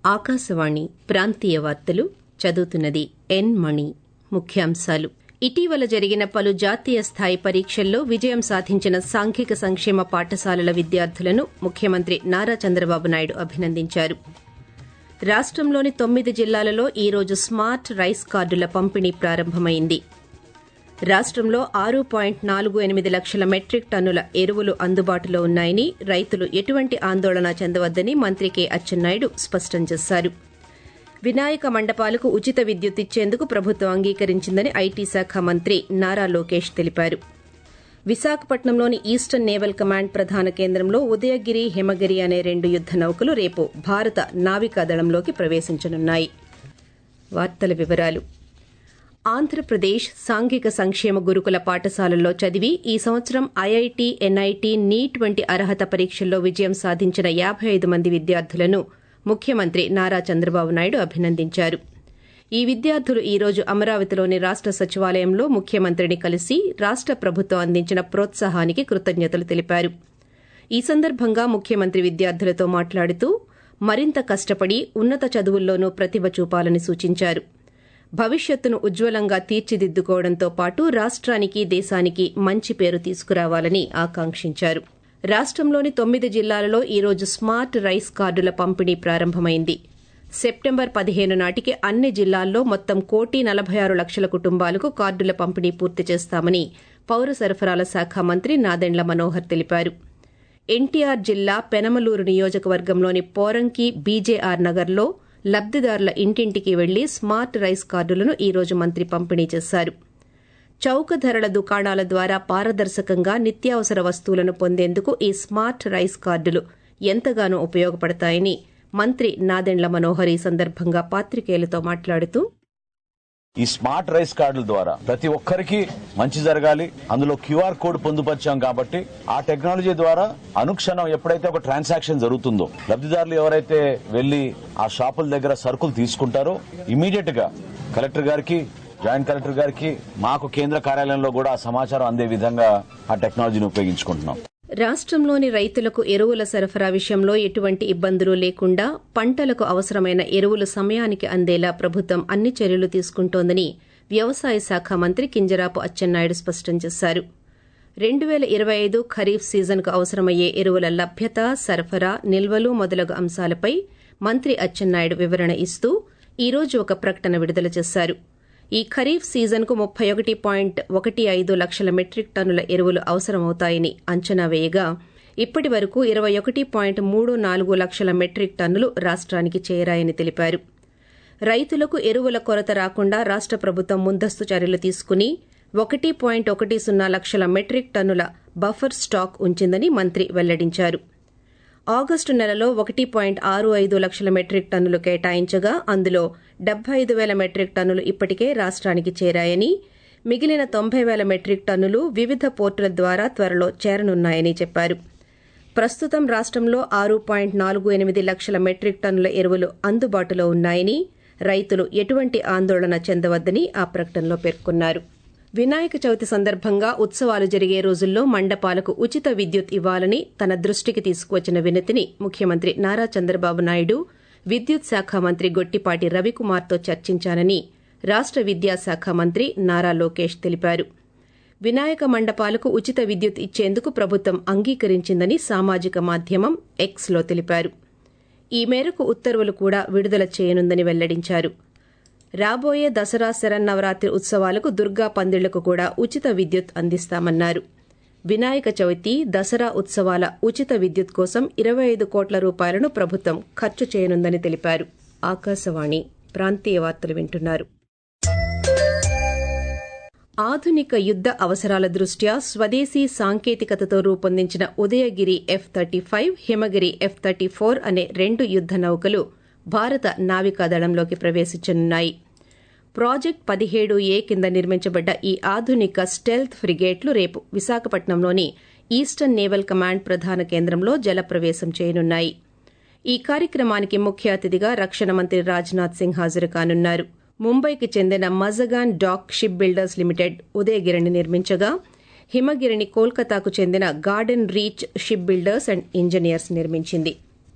ఆకాశవాణి ప్రాంతీయ వార్తలు చదువుతున్నది ఎన్ మణి ముఖ్యాంశాలు ఇటీవల జరిగిన పలు జాతీయ స్థాయి పరీక్షల్లో విజయం సాధించిన సాంఘిక సంక్షేమ పాఠశాలల విద్యార్థులను ముఖ్యమంత్రి నారా చంద్రబాబు నాయుడు అభినందించారు రాష్టంలోని తొమ్మిది జిల్లాలలో ఈ రోజు స్మార్ట్ రైస్ కార్డుల పంపిణీ ప్రారంభమైంది రాష్టంలో ఆరు పాయింట్ నాలుగు ఎనిమిది లక్షల మెట్రిక్ టన్నుల ఎరువులు అందుబాటులో ఉన్నాయని రైతులు ఎటువంటి ఆందోళన చెందవద్దని మంత్రి కె అచ్చెన్నాయుడు స్పష్టం చేశారు వినాయక మండపాలకు ఉచిత విద్యుత్ ఇచ్చేందుకు ప్రభుత్వం అంగీకరించిందని ఐటీ శాఖ మంత్రి నారా లోకేష్ తెలిపారు విశాఖపట్నంలోని ఈస్టర్న్ నేవల్ కమాండ్ ప్రధాన కేంద్రంలో ఉదయగిరి హిమగిరి అనే రెండు యుద్ద నౌకలు రేపు భారత నావికాదళంలోకి ప్రవేశించనున్నాయి వార్తల వివరాలు ఆంధ్రప్రదేశ్ సాంఘిక సంక్షేమ గురుకుల పాఠశాలల్లో చదివి ఈ సంవత్సరం ఐఐటి ఎన్ఐటి నీట్ వంటి అర్హత పరీక్షల్లో విజయం సాధించిన యాబై ఐదు మంది విద్యార్థులను ముఖ్యమంత్రి నారా చంద్రబాబు నాయుడు అభినందించారు ఈ విద్యార్థులు ఈ రోజు అమరావతిలోని రాష్ట సచివాలయంలో ముఖ్యమంత్రిని కలిసి రాష్ట ప్రభుత్వం అందించిన ప్రోత్సాహానికి కృతజ్ఞతలు తెలిపారు ఈ సందర్భంగా ముఖ్యమంత్రి విద్యార్థులతో మాట్లాడుతూ మరింత కష్టపడి ఉన్నత చదువుల్లోనూ ప్రతిభ చూపాలని సూచించారు భవిష్యత్తును ఉజ్వలంగా తీర్చిదిద్దుకోవడంతో పాటు రాష్ట్రానికి దేశానికి మంచి పేరు తీసుకురావాలని ఆకాంక్షించారు రాష్టంలోని తొమ్మిది జిల్లాలలో ఈ రోజు స్మార్ట్ రైస్ కార్డుల పంపిణీ ప్రారంభమైంది సెప్టెంబర్ పదిహేను నాటికి అన్ని జిల్లాల్లో మొత్తం కోటి నలభై ఆరు లక్షల కుటుంబాలకు కార్డుల పంపిణీ పూర్తి చేస్తామని పౌర సరఫరాల శాఖ మంత్రి నాదెండ్ల మనోహర్ తెలిపారు ఎన్టీఆర్ జిల్లా పెనమలూరు నియోజకవర్గంలోని పోరంకి బీజేఆర్ నగర్లో లబ్దిదారుల ఇంటింటికి వెళ్లి స్మార్ట్ రైస్ కార్డులను ఈ రోజు మంత్రి పంపిణీ చేశారు చౌక ధరల దుకాణాల ద్వారా పారదర్శకంగా నిత్యావసర వస్తువులను పొందేందుకు ఈ స్మార్ట్ రైస్ కార్డులు ఎంతగానో ఉపయోగపడతాయని మంత్రి నాదెండ్ల మనోహర్ ఈ సందర్భంగా పాత్రికేయులతో మాట్లాడుతూ ఈ స్మార్ట్ రైస్ కార్డుల ద్వారా ప్రతి ఒక్కరికి మంచి జరగాలి అందులో క్యూఆర్ కోడ్ పొందుపరిచాం కాబట్టి ఆ టెక్నాలజీ ద్వారా అనుక్షణం ఎప్పుడైతే ఒక ట్రాన్సాక్షన్ జరుగుతుందో లబ్దిదారులు ఎవరైతే వెళ్లి ఆ షాపుల దగ్గర సరుకులు తీసుకుంటారో ఇమీడియట్ గా కలెక్టర్ గారికి జాయింట్ కలెక్టర్ గారికి మాకు కేంద్ర కార్యాలయంలో కూడా ఆ సమాచారం అందే విధంగా ఆ టెక్నాలజీని ఉపయోగించుకుంటున్నాం రాష్టంలోని రైతులకు ఎరువుల సరఫరా విషయంలో ఎటువంటి ఇబ్బందులు లేకుండా పంటలకు అవసరమైన ఎరువులు సమయానికి అందేలా ప్రభుత్వం అన్ని చర్యలు తీసుకుంటోందని వ్యవసాయ శాఖ మంత్రి కింజరాపు అచ్చెన్నాయుడు స్పష్టం చేశారు రెండు పేల ఇరవై ఐదు ఖరీఫ్ సీజన్కు అవసరమయ్యే ఎరువుల లభ్యత సరఫరా నిల్వలు మొదలగు అంశాలపై మంత్రి అచ్చెన్నాయుడు వివరణ ఇస్తూ ఈ రోజు ఒక ప్రకటన విడుదల చేశారు ఈ ఖరీఫ్ సీజన్కు ముప్పై ఒకటి పాయింట్ ఒకటి ఐదు లక్షల మెట్రిక్ టన్నుల ఎరువులు అవసరమవుతాయని అంచనా వేయగా ఇప్పటి వరకు ఇరవై ఒకటి పాయింట్ మూడు నాలుగు లక్షల మెట్రిక్ టన్నులు రాష్ట్రానికి చేరాయని తెలిపారు రైతులకు ఎరువుల కొరత రాకుండా రాష్ట ప్రభుత్వం ముందస్తు చర్యలు తీసుకుని ఒకటి పాయింట్ ఒకటి సున్నా లక్షల మెట్రిక్ టన్నుల బఫర్ స్టాక్ ఉంచిందని మంత్రి వెల్లడించారు ఆగస్టు నెలలో ఒకటి పాయింట్ ఆరు ఐదు లక్షల మెట్రిక్ టన్నులు కేటాయించగా అందులో డెబ్బై ఐదు వేల మెట్రిక్ టన్నులు ఇప్పటికే రాష్ట్రానికి చేరాయని మిగిలిన తొంభై వేల మెట్రిక్ టన్నులు వివిధ పోర్టుల ద్వారా త్వరలో చేరనున్నాయని చెప్పారు ప్రస్తుతం రాష్టంలో ఆరు పాయింట్ నాలుగు ఎనిమిది లక్షల మెట్రిక్ టన్నుల ఎరువులు అందుబాటులో ఉన్నాయని రైతులు ఎటువంటి ఆందోళన చెందవద్దని ఆ ప్రకటనలో పేర్కొన్నారు వినాయక చవితి సందర్భంగా ఉత్సవాలు జరిగే రోజుల్లో మండపాలకు ఉచిత విద్యుత్ ఇవ్వాలని తన దృష్టికి తీసుకువచ్చిన వినతిని ముఖ్యమంత్రి నారా చంద్రబాబు నాయుడు విద్యుత్ శాఖ మంత్రి గొట్టిపాటి రవికుమార్తో చర్చించానని రాష్ట విద్యాశాఖ మంత్రి నారా లోకేష్ తెలిపారు వినాయక మండపాలకు ఉచిత విద్యుత్ ఇచ్చేందుకు ప్రభుత్వం అంగీకరించిందని సామాజిక మాధ్యమం ఎక్స్లో తెలిపారు ఈ మేరకు ఉత్తర్వులు కూడా విడుదల చేయనుందని వెల్లడించారు రాబోయే దసరా శరన్నవరాత్రి ఉత్సవాలకు దుర్గా పందిళ్లకు కూడా ఉచిత విద్యుత్ అందిస్తామన్నారు వినాయక చవితి దసరా ఉత్సవాల ఉచిత విద్యుత్ కోసం ఇరవై ఐదు కోట్ల రూపాయలను ప్రభుత్వం ఖర్చు చేయనుందని తెలిపారు ఆకాశవాణి ప్రాంతీయ వార్తలు వింటున్నారు ఆధునిక యుద్ద అవసరాల దృష్ట్యా స్వదేశీ సాంకేతికతతో రూపొందించిన Udayagiri F thirty five Himagiri F thirty four అనే రెండు యుద్ద నౌకలు భారత నావికాదళంలోకి ప్రవేశించనున్నాయి ప్రాజెక్ట్ పదిహేడు ఏ కింద నిర్మించబడ్డ ఈ ఆధునిక స్టెల్త్ ఫ్రిగేట్లు రేపు విశాఖపట్నంలోని ఈస్టర్న్ నేవల్ కమాండ్ ప్రధాన కేంద్రంలో జలప్రవేశం చేయనున్నాయి ఈ కార్యక్రమానికి ముఖ్య అతిథిగా రక్షణ మంత్రి రాజ్నాథ్ సింగ్ హాజరు కానున్నారు ముంబైకి చెందిన Mazagon dock ship builders limited ఉదయగిరిని నిర్మించగా హిమగిరిని కోల్కతాకు చెందిన garden reach ship builders and engineers నిర్మించింది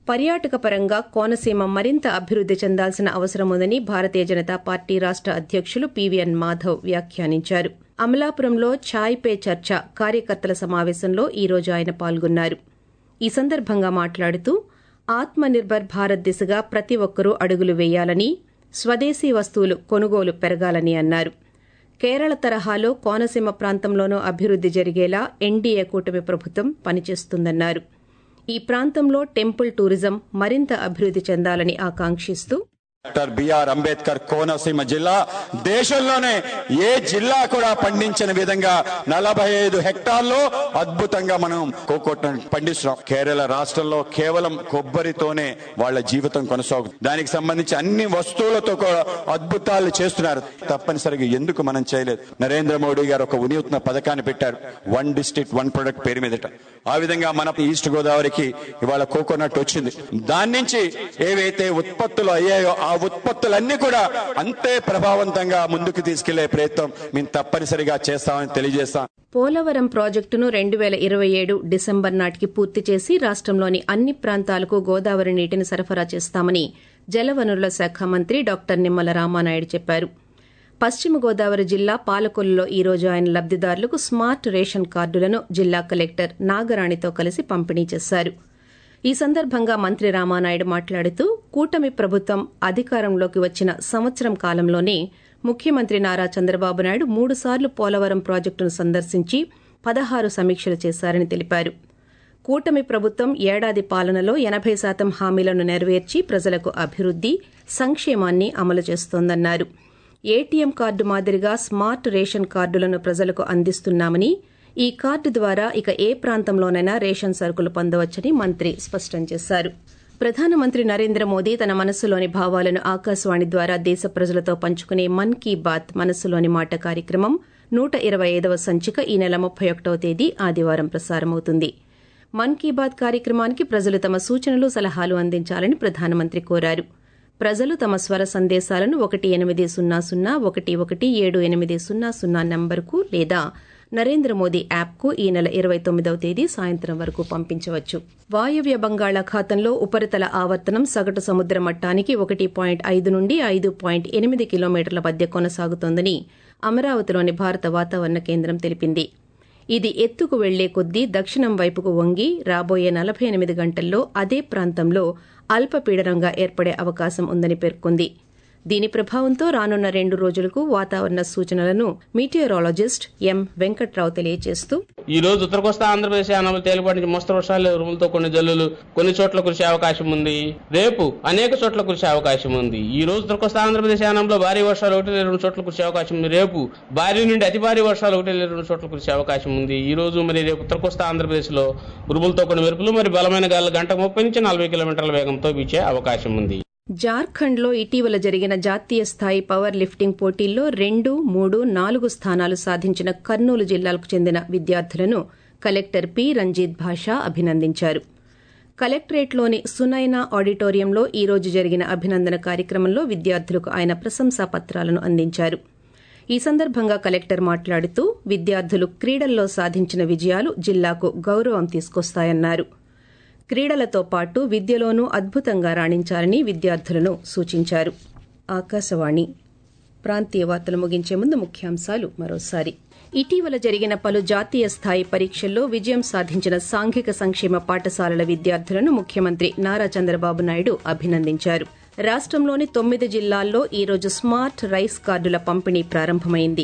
పర్యాటక పరంగా కోనసీమ మరింత అభివృద్ది చెందాల్సిన అవసరం ఉందని భారతీయ జనతా పార్టీ రాష్ట అధ్యకులు పీవీఎన్ మాధవ్ వ్యాఖ్యానించారు అమలాపురంలో ఛాయ్ పే చర్చ కార్యకర్తల సమావేశంలో ఈ రోజు ఆయన పాల్గొన్నారు ఈ సందర్భంగా మాట్లాడుతూ ఆత్మ నిర్భర్ భారత్ దిశగా ప్రతి ఒక్కరూ అడుగులు వేయాలని స్వదేశీ వస్తువులు కొనుగోలు పెరగాలని అన్నారు కేరళ తరహాలో కోనసీమ ప్రాంతంలోనూ అభివృద్ది జరిగేలా ఎన్డీఏ కూటమి ప్రభుత్వం పనిచేస్తుందన్నారు ఈ ప్రాంతంలో టెంపుల్ టూరిజం మరింత అభివృద్ది చెందాలని ఆకాంక్షిస్తూ డాక్టర్ బిఆర్ అంబేద్కర్ కోనసీమ జిల్లా దేశంలోనే ఏ జిల్లా కూడా పండించిన విధంగా నలభై ఐదు హెక్టార్లో అద్భుతంగా మనం కోకోట్ను పండిస్తున్నాం కేరళ రాష్ట్రంలో కేవలం కొబ్బరితోనే వాళ్ళ జీవితం కొనసాగుతుంది దానికి సంబంధించి అన్ని వస్తువులతో కూడా అద్భుతాలు చేస్తున్నారు తప్పనిసరిగా ఎందుకు మనం చేయలేదు నరేంద్ర మోడీ గారు ఒక వినూత్న పథకాన్ని పెట్టారు వన్ డిస్ట్రిక్ట్ వన్ ప్రొడక్ట్ పేరు మీదట ఆ విధంగా మన ఈస్ట్ గోదావరికి ఇవాళ కోకోనట్ వచ్చింది దాని నుంచి ఏవైతే ఉత్పత్తులు అయ్యాయో ఆ ఉత్పత్తులన్నీ కూడా అంతే ప్రభావవంతంగా ముందుకు తీసుకెళ్లే ప్రయత్నం మేము తప్పనిసరిగా చేస్తామని తెలియజేస్తాం పోలవరం ప్రాజెక్టును రెండు వేల ఇరవై ఏడు డిసెంబర్ నాటికి పూర్తి చేసి రాష్టంలోని అన్ని ప్రాంతాలకు గోదావరి నీటిని సరఫరా చేస్తామని జలవనరుల శాఖ మంత్రి డాక్టర్ నిమ్మల రామానాయుడు చెప్పారు పశ్చిమ గోదావరి జిల్లా పాలకొల్లులో ఈ రోజు ఆయన లబ్దిదారులకు స్మార్ట్ రేషన్ కార్డులను జిల్లా కలెక్టర్ నాగరాణితో కలిసి పంపిణీ చేశారు ఈ సందర్భంగా మంత్రి రామానాయుడు మాట్లాడుతూ కూటమి ప్రభుత్వం అధికారంలోకి వచ్చిన సంవత్సరం కాలంలోనే ముఖ్యమంత్రి నారా చంద్రబాబు నాయుడు మూడుసార్లు పోలవరం ప్రాజెక్టును సందర్శించి పదహారు సమీక్షలు చేశారని తెలిపారు కూటమి ప్రభుత్వం ఏడాది పాలనలో ఎనబై శాతం హామీలను నెరవేర్చి ప్రజలకు అభివృద్ది సంక్షేమాన్ని అమలు చేస్తోందన్నారు ఏటీఎం కార్డు మాదిరిగా స్మార్ట్ రేషన్ కార్డులను ప్రజలకు అందిస్తున్నామని ఈ కార్డు ద్వారా ఇక ఏ ప్రాంతంలోనైనా రేషన్ సరుకులు పొందవచ్చని మంత్రి స్పష్టం చేశారు ప్రధానమంత్రి నరేంద్ర మోదీ తన మనస్సులోని భావాలను ఆకాశవాణి ద్వారా దేశ ప్రజలతో పంచుకునే మన్ కీ బాత్ మనస్సులోని మాట కార్యక్రమం నూట ఇరవై ఐదవ సంచిక ఈ నెల ముప్పై ఒకటవ తేదీ ఆదివారం ప్రసారమవుతుంది మన్ కీ బాత్ కార్యక్రమానికి ప్రజలు తమ సూచనలు సలహాలు అందించాలని ప్రధానమంత్రి కోరారు ప్రజలు తమ స్వర సందేశాలను ఒకటి ఎనిమిది సున్నా సున్నా ఒకటి ఒకటి ఏడు ఎనిమిది సున్నా సున్నా నంబర్కు లేదా నరేంద్ర మోదీ యాప్కు ఈ నెల ఇరవై తొమ్మిదవ తేదీ సాయంత్రం వరకు పంపించవచ్చు వాయవ్య బంగాళాఖాతంలో ఉపరితల ఆవర్తనం సగటు సముద్ర మట్టానికి ఒకటి పాయింట్ ఐదు నుండి ఐదు పాయింట్ ఎనిమిది కిలోమీటర్ల మధ్య కొనసాగుతోందని అమరావతిలోని భారత వాతావరణ కేంద్రం తెలిపింది ఇది ఎత్తుకు వెళ్లే కొద్దీ దక్షిణం వైపుకు వంగి రాబోయే నలభై ఎనిమిది గంటల్లో అదే ప్రాంతంలో అల్పపీడనంగా ఏర్పడే అవకాశం ఉందని పేర్కొంది దీని ప్రభావంతో రానున్న రెండు రోజులకు వాతావరణ సూచనలను మీటియరాలజిస్ట్ ఎం వెంకట్రావు తెలియజేస్తూ ఈ రోజు ఉత్తర కోస్తా ఆంధ్రప్రదేశ్ యానాములు తేలిపాటి నుంచి మోస్తరు వర్షాలు ఉరుములతో కొన్ని జల్లులు కొన్ని చోట్ల కురిసే అవకాశం ఉంది రేపు అనేక చోట్ల కురిసే అవకాశం ఉంది ఈ రోజు ఉత్తర కోస్తా ఆంధ్రప్రదేశ్ యానంలో భారీ వర్షాలు ఒకటి లేదా రెండు చోట్ల కురిసే అవకాశం ఉంది రేపు భారీ నుండి అతి భారీ వర్షాలు ఒకటి లేదా రెండు చోట్ల కురిసే అవకాశం ఉంది ఈ రోజు మరి రేపు ఉత్తర కోస్తా ఆంధ్రప్రదేశ్ లో ఉరుములతో కొన్ని మెరుపులు మరి బలమైన గాలు గంటకు ముప్పై నుంచి నలభై కిలోమీటర్ల వేగంతో వీచే అవకాశం ఉంది జార్ఖండ్లో ఇటీవల జరిగిన జాతీయ స్థాయి పవర్ లిఫ్టింగ్ పోటీల్లో రెండు మూడు నాలుగు స్థానాలు సాధించిన కర్నూలు జిల్లాలకు చెందిన విద్యార్థులను కలెక్టర్ పి రంజిత్ భాషా అభినందించారు కలెక్టరేట్లోని సునైనా ఆడిటోరియంలో ఈ రోజు జరిగిన అభినందన కార్యక్రమంలో విద్యార్థులకు ఆయన ప్రశంసా పత్రాలను అందించారు ఈ సందర్భంగా కలెక్టర్ మాట్లాడుతూ విద్యార్థులు క్రీడల్లో సాధించిన విజయాలు జిల్లాకు గౌరవం తీసుకొస్తాయన్నారు క్రీడలతో పాటు విద్యలోనూ అద్భుతంగా రాణించాలని విద్యార్థులను సూచించారు ఆకాశవాణి ప్రాంతీయ వార్తలు ముగించే ముందు ముఖ్యాంశాలు మరోసారి ఇటీవల జరిగిన పలు జాతీయ స్థాయి పరీక్షల్లో విజయం సాధించిన సాంఘిక సంక్షేమ పాఠశాలల విద్యార్థులను ముఖ్యమంత్రి నారా చంద్రబాబు నాయుడు అభినందించారు రాష్టంలోని తొమ్మిది జిల్లాల్లో ఈ రోజు స్మార్ట్ రైస్ కార్డుల పంపిణీ ప్రారంభమైంది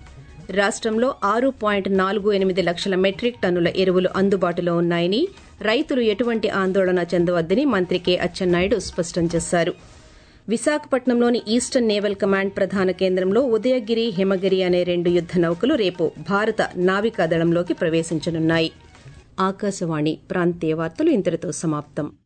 రాష్టంలో ఆరు పాయింట్ నాలుగు ఎనిమిది లక్షల మెట్రిక్ టన్నుల ఎరువులు అందుబాటులో ఉన్నాయని రైతులు ఎటువంటి ఆందోళన చెందవద్దని మంత్రి కె అచ్చెన్నాయుడు స్పష్టం చేశారు విశాఖపట్నంలోని ఈస్టర్న్ నేవల్ కమాండ్ ప్రధాన కేంద్రంలో ఉదయగిరి హిమగిరి అనే రెండు యుద్ద నౌకలు రేపు భారత నావికాదళంలోకి ప్రవేశించనున్నాయి ఆకాశవాణి ప్రాంతీయ వార్తలు ఇంతటితో సమాప్తం